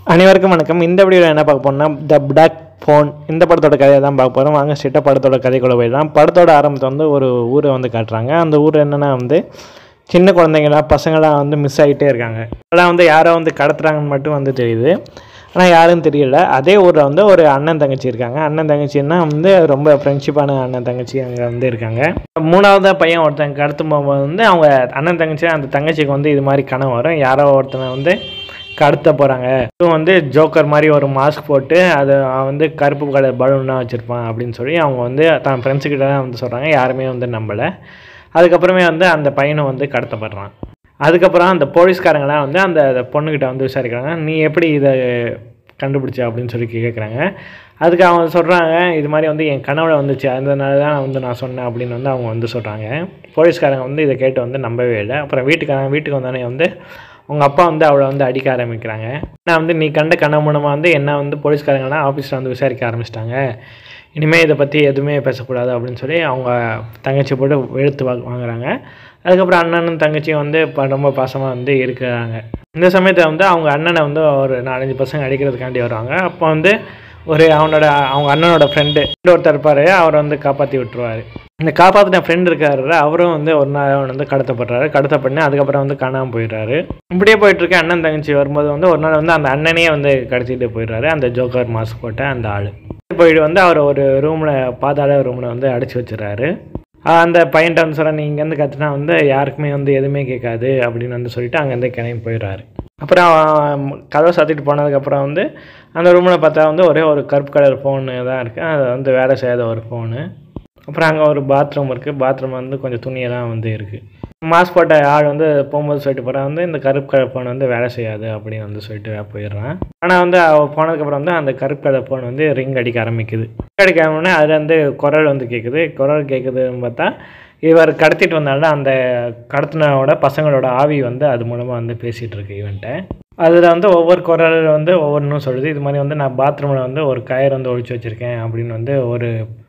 அனைவருக்கும் வணக்கம் இந்த வீடியோவில் என்ன பார்க்க போறோம்னா த பிளாக் ஃபோன் இந்த படத்தோட கதையை தான் பார்க்க போகிறோம் வாங்க ஸ்ட்ரிக்டாக படத்தோட கதைக்குள்ள போயிடலாம் படத்தோட ஆரம்பத்தை வந்து ஒரு ஊரை வந்து காட்டுறாங்க அந்த ஊர் என்னென்னா வந்து சின்ன குழந்தைங்களாம் பசங்களாம் வந்து மிஸ் ஆகிட்டே இருக்காங்க அதெல்லாம் வந்து யாரோ வந்து கடத்துறாங்கன்னு மட்டும் வந்து தெரியுது ஆனால் யாரும் தெரியல அதே ஊரில் வந்து ஒரு அண்ணன் தங்கச்சி இருக்காங்க அண்ணன் தங்கச்சின்னா வந்து ரொம்ப ஃப்ரெண்ட்ஷிப்பான அண்ணன் தங்கச்சி அங்கே வந்து இருக்காங்க மூணாவதாக பையன் ஒருத்தன் கடத்தும் போகும்போது வந்து அவங்க அண்ணன் தங்கச்சி அந்த தங்கச்சிக்கு வந்து இது மாதிரி கனவு வரும் யாரோ ஒருத்தனை வந்து கடத்த போகிறாங்க இதுவும் வந்து ஜோக்கர் மாதிரி ஒரு மாஸ்க் போட்டு அதை அவன் வந்து கருப்பு கலர் பலூனாக வச்சுருப்பான் அப்படின்னு சொல்லி அவங்க வந்து தான் ஃப்ரெண்ட்ஸுக்கிட்ட தான் வந்து சொல்கிறாங்க யாருமே வந்து நம்பலை அதுக்கப்புறமே வந்து அந்த பையனை வந்து கடத்தப்படுறான் அதுக்கப்புறம் அந்த போலீஸ்காரங்களாம் வந்து அந்த அந்த பொண்ணுக்கிட்ட வந்து விசாரிக்கிறாங்க நீ எப்படி இதை கண்டுபிடிச்ச அப்படின்னு சொல்லி கேட்குறாங்க அதுக்கு அவங்க சொல்கிறாங்க இது மாதிரி வந்து என் கனவுல வந்துச்சு அதனால தான் வந்து நான் சொன்னேன் அப்படின்னு வந்து அவங்க வந்து சொல்கிறாங்க போலீஸ்காரங்க வந்து இதை கேட்டு வந்து நம்பவே இல்லை அப்புறம் வீட்டுக்காரங்க வீட்டுக்கு வந்தோடனே வந்து உங்கள் அப்பா வந்து அவளை வந்து அடிக்க ஆரம்பிக்கிறாங்க நான் வந்து நீ கண்ட கனவு மூலமாக வந்து என்ன வந்து போலீஸ்காரங்களாம் ஆஃபீஸில் வந்து விசாரிக்க ஆரம்பிச்சிட்டாங்க இனிமேல் இதை பற்றி எதுவுமே பேசக்கூடாது அப்படின்னு சொல்லி அவங்க தங்கச்சி போட்டு வெளுத்து வா வாங்குறாங்க அதுக்கப்புறம் அண்ணனும் தங்கச்சியும் வந்து இப்போ ரொம்ப பாசமாக வந்து இருக்கிறாங்க இந்த சமயத்தில் வந்து அவங்க அண்ணனை வந்து ஒரு நாலஞ்சு பசங்க அடிக்கிறதுக்காண்டி வருவாங்க அப்போ வந்து ஒரு அவனோட அவங்க அண்ணனோட ஃப்ரெண்டு ஒருத்தர் இருப்பார் அவர் வந்து காப்பாற்றி விட்டுருவார் இந்த காப்பாற்றின ஃப்ரெண்ட் இருக்காரு அவரும் வந்து ஒரு நாள் அவன் வந்து கடத்தப்படுறாரு கடத்தப்பட்டு அதுக்கப்புறம் வந்து காணாமல் போயிடுறாரு இப்படியே போயிட்டுருக்க அண்ணன் தங்கச்சி வரும்போது வந்து ஒரு நாள் வந்து அந்த அண்ணனே வந்து கடத்திட்டு போயிடுறாரு அந்த ஜோக்கர் மாஸ்க் போட்ட அந்த ஆள் போயிட்டு வந்து அவர் ஒரு ரூமில் பாதாள ரூமில் வந்து அடைச்சி வச்சிடறாரு அந்த பையன்ட்ட வந்து சொல்கிறேன் நீ இங்கேருந்து கற்றுனா வந்து யாருக்குமே வந்து எதுவுமே கேட்காது அப்படின்னு வந்து சொல்லிட்டு அங்கேருந்து கிளம்பி போயிடுறாரு அப்புறம் அவன் கதவை சாத்திட்டு போனதுக்கப்புறம் வந்து அந்த ரூமில் பார்த்தா வந்து ஒரே ஒரு கருப்பு கலர் ஃபோனு தான் இருக்குது அது வந்து வேலை செய்யாத ஒரு ஃபோனு அப்புறம் அங்கே ஒரு பாத்ரூம் இருக்குது பாத்ரூம் வந்து கொஞ்சம் துணியெல்லாம் வந்து இருக்குது மாஸ்க் போட்ட ஆள் வந்து போகும்போது சொல்லிட்டு போகிறான் வந்து இந்த கருப்பு கலர் ஃபோன் வந்து வேலை செய்யாது அப்படின்னு வந்து சொல்லிட்டு போயிடுறான் ஆனால் வந்து அவள் போனதுக்கப்புறம் வந்து அந்த கருப்பு கலர் ஃபோன் வந்து ரிங் அடிக்க ஆரம்பிக்குது ரிங் அடிக்க ஆரம்பிச்சோடனே அதில் வந்து குரல் வந்து கேட்குது குரல் கேட்குதுன்னு பார்த்தா இவர் கடத்திட்டு வந்தால அந்த கடத்தினோட பசங்களோட ஆவி வந்து அது மூலமாக வந்து பேசிகிட்டு இருக்கு இவன்ட்ட அதில் வந்து ஒவ்வொரு குரல் வந்து ஒவ்வொன்றும் சொல்லுது இது மாதிரி வந்து நான் பாத்ரூமில் வந்து ஒரு கயிறு வந்து ஒழிச்சு வச்சுருக்கேன் அப்படின்னு வந்து ஒரு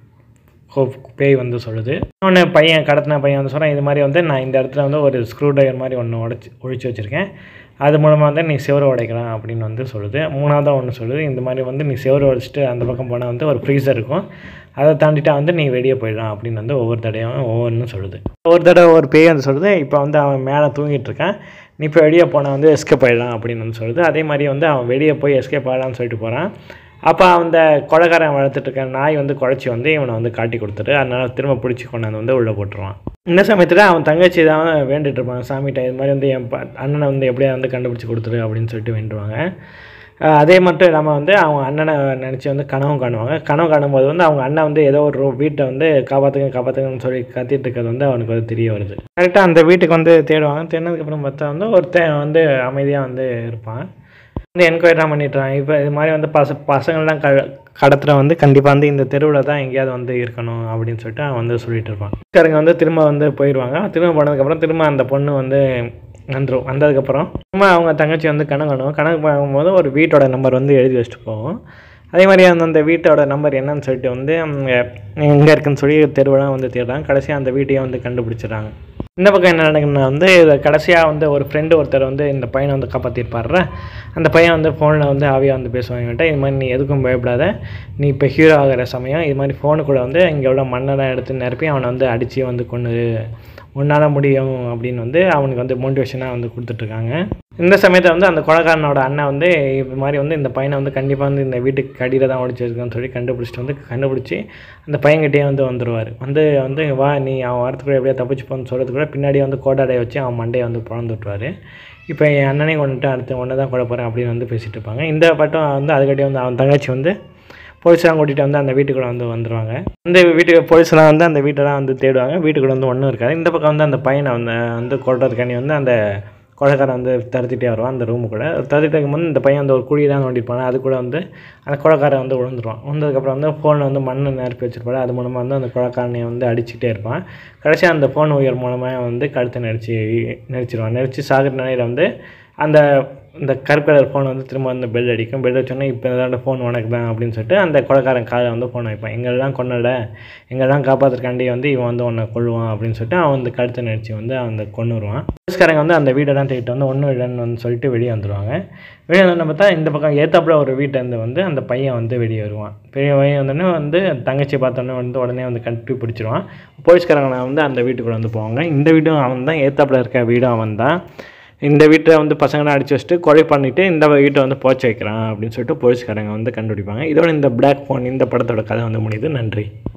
பேய் வந்து சொல்லுது இன்னொன்று பையன் கடத்தின பையன் வந்து சொல்கிறான் இது மாதிரி வந்து நான் இந்த இடத்துல வந்து ஒரு ஸ்க்ரூ ட்ரைவர் மாதிரி ஒன்று உடச்சி ஒழிச்சு வச்சுருக்கேன் அது மூலமாக வந்து நீ செவரு உடைக்கலாம் அப்படின்னு வந்து சொல்லுது மூணாவதாக ஒன்று சொல்லுது இந்த மாதிரி வந்து நீ செவரு உடைச்சிட்டு அந்த பக்கம் போனால் வந்து ஒரு ஃப்ரீசர் இருக்கும் அதை தாண்டிட்டா வந்து நீ வெளியே போயிடலாம் அப்படின்னு வந்து ஒவ்வொரு தடையும் ஒவ்வொன்றும் சொல்லுது ஒவ்வொரு தடவை ஒரு பேய் வந்து சொல்லுது இப்போ வந்து அவன் மேலே தூங்கிட்டு இருக்கான் நீ இப்போ வெளியே போனால் வந்து எஸ்கேப் ஆகிடலாம் அப்படின்னு வந்து சொல்லுது அதே மாதிரி வந்து அவன் வெளியே போய் எஸ்கேப் ஆகலாம்னு சொல்லிட்டு போகிறான் அப்போ அந்த கொலைக்காரன் வளர்த்துட்டு இருக்க நாய் வந்து குழச்சி வந்து இவனை வந்து காட்டி கொடுத்துட்டு அதனால் திரும்ப பிடிச்சி கொண்டாந்து வந்து உள்ளே போட்டுருவான் இந்த சமயத்தில் அவன் தங்கச்சி தான் வேண்டிட்டு இருப்பான் சாமிகிட்ட இது மாதிரி வந்து என் ப அண்ணனை வந்து எப்படியா வந்து கண்டுபிடிச்சி கொடுத்துரு அப்படின்னு சொல்லிட்டு வேண்டுவாங்க அதே மட்டும் இல்லாமல் வந்து அவங்க அண்ணனை நினச்சி வந்து கனவும் காணுவாங்க கனவு காணும்போது வந்து அவங்க அண்ணன் வந்து ஏதோ ஒரு வீட்டை வந்து காப்பாற்றுங்க காப்பாற்றுங்கன்னு சொல்லி கத்திட்டு இருக்கிறது வந்து அவனுக்கு வந்து தெரிய வருது கரெக்டாக அந்த வீட்டுக்கு வந்து தேடுவாங்க தேடினதுக்கப்புறம் பார்த்தா வந்து ஒருத்தன் வந்து அமைதியாக வந்து இருப்பான் வந்து என்கொயரிலாம் பண்ணிட்டுறாங்க இப்போ இது மாதிரி வந்து பச பசங்கள்லாம் க கடத்துற வந்து கண்டிப்பாக வந்து இந்த தெருவில் தான் எங்கேயாவது வந்து இருக்கணும் அப்படின்னு சொல்லிட்டு அவன் வந்து சொல்லிட்டு இருப்பான் வீட்டுக்காரங்க வந்து திரும்ப வந்து போயிடுவாங்க திரும்ப போனதுக்கப்புறம் திரும்ப அந்த பொண்ணு வந்து வந்துடும் வந்ததுக்கப்புறம் திரும்ப அவங்க தங்கச்சி வந்து கணக்கு பண்ணுவோம் கணக்கு பண்ணும்போது ஒரு வீட்டோட நம்பர் வந்து எழுதி வச்சுட்டு போவோம் அதே மாதிரி அந்த அந்த வீட்டோட நம்பர் என்னன்னு சொல்லிட்டு வந்து எங்கே இருக்குன்னு சொல்லி தெருவெல்லாம் வந்து தேடுறாங்க கடைசியாக அந்த வீட்டையும் வந்து கண்டுபிடிச்சிடுறாங்க இந்த பக்கம் என்ன நடக்குதுன்னா வந்து இதை கடைசியாக வந்து ஒரு ஃப்ரெண்டு ஒருத்தர் வந்து இந்த பையனை வந்து காப்பாற்றிருப்பார்ற அந்த பையன் வந்து ஃபோனில் வந்து ஆவியாக வந்து பேசுவாங்ககிட்ட இது மாதிரி நீ எதுக்கும் பயப்படாத நீ இப்போ ஹீரோ ஆகிற சமயம் இது மாதிரி ஃபோனுக்குள்ளே வந்து இங்கே உள்ள மண்ணெல்லாம் எடுத்து நிரப்பி அவனை வந்து அடித்து வந்து கொண்டு உன்னால் முடியும் அப்படின்னு வந்து அவனுக்கு வந்து மோட்டிவேஷனாக வந்து கொடுத்துட்ருக்காங்க இந்த சமயத்தில் வந்து அந்த கொலைக்காரனோட அண்ணன் வந்து இது மாதிரி வந்து இந்த பையனை வந்து கண்டிப்பாக வந்து இந்த வீட்டுக்கு கடியில் தான் ஒழிச்சிருக்கான்னு சொல்லி கண்டுபிடிச்சிட்டு வந்து கண்டுபிடிச்சி அந்த பையன்கிட்டயே வந்து வந்துடுவார் வந்து வந்து வா நீ அவன் வரத்துக்குள்ள எப்படியா தப்பிச்சு போன்னு சொல்கிறதுக்குள்ள பின்னாடி வந்து கோடாடையை வச்சு அவன் மண்டையை வந்து பிறந்து விட்டுருவார் இப்போ என் அண்ணனையும் கொண்டுட்டு அடுத்து ஒன்று தான் கொலை போகிறேன் அப்படின்னு வந்து பேசிகிட்டு இருப்பாங்க இந்த பட்டம் வந்து அதுக்கட்டி வந்து அவன் தங்கச்சி வந்து போலீஸ்லாம் கூட்டிகிட்டு வந்து அந்த வீட்டுக்குள்ளே வந்து வந்துடுவாங்க அந்த வீட்டுக்கு போலீஸ்லாம் வந்து அந்த வீட்டெல்லாம் வந்து தேடுவாங்க வீட்டுக்குள்ளே வந்து ஒன்றும் இருக்காது இந்த பக்கம் வந்து அந்த பையனை வந்து வந்து கொள்றதுக்காண்டி வந்து அந்த கொலைக்காரன் வந்து தடுத்துட்டே வருவான் அந்த ரூமுக்குள்ளே தடுத்துட்டு இருக்கும்போது இந்த பையன் வந்து ஒரு குழி தான் நோண்டிருப்பாங்க அது கூட வந்து அந்த கொலைக்காரன் வந்து விழுந்துருவான் விழுந்ததுக்கப்புறம் வந்து ஃபோனில் வந்து மண்ணை நிரப்பி வச்சிருப்பாரு அது மூலமாக வந்து அந்த கொலைக்காரனை வந்து அடிச்சுட்டே இருப்பான் கடைசியாக அந்த ஃபோன் உயர் மூலமாக வந்து கழுத்தை நெரிச்சு நெரிச்சிருவான் நெரிச்சு சாகிற நிலையில் வந்து அந்த இந்த கருப்பு கலர் ஃபோன் வந்து திரும்ப வந்து பெல் அடிக்கும் பெல் அடிச்சோன்னே இப்போ இதாண்ட ஃபோன் உனக்கு தான் அப்படின்னு சொல்லிட்டு அந்த கொலைக்காரன் காலை வந்து ஃபோன் வைப்பான் எங்களெல்லாம் கொன்னல எங்களெல்லாம் காப்பாற்றுறக்காண்டி வந்து இவன் வந்து உன்னை கொள்ளுவான் அப்படின்னு சொல்லிட்டு அவன் வந்து கழுத்தை நடிச்சு வந்து அந்த கொண்டு வருவான் போலீஸ்காரங்க வந்து அந்த வீடெல்லாம் தேடிட்டு வந்து ஒன்றும் இல்லைன்னு வந்து சொல்லிட்டு வெளியே வந்துடுவாங்க வெளியே வந்து பார்த்தா இந்த பக்கம் ஏத்தாப்புல ஒரு வீட்டிலேருந்து வந்து அந்த பையன் வந்து வெளியே வருவான் பெரிய பையன் வந்தோடனே வந்து தங்கச்சி பார்த்தோன்னே வந்து உடனே வந்து கட்டி பிடிச்சிருவான் போலீஸ்காரங்க வந்து அந்த வீட்டுக்குள்ளே வந்து போவாங்க இந்த வீடும் அவன் தான் ஏத்தாப்புல இருக்க வீடும் அவன் தான் இந்த வீட்டை வந்து பசங்களாம் அடிச்சு வச்சுட்டு கொலை பண்ணிவிட்டு இந்த வீட்டை வந்து போச்சு வைக்கிறான் அப்படின்னு சொல்லிட்டு போலீஸ்காரங்க வந்து கண்டுபிடிப்பாங்க இதோட இந்த பிளாக் ஃபோன் இந்த படத்தோட கதை வந்து முடியுது நன்றி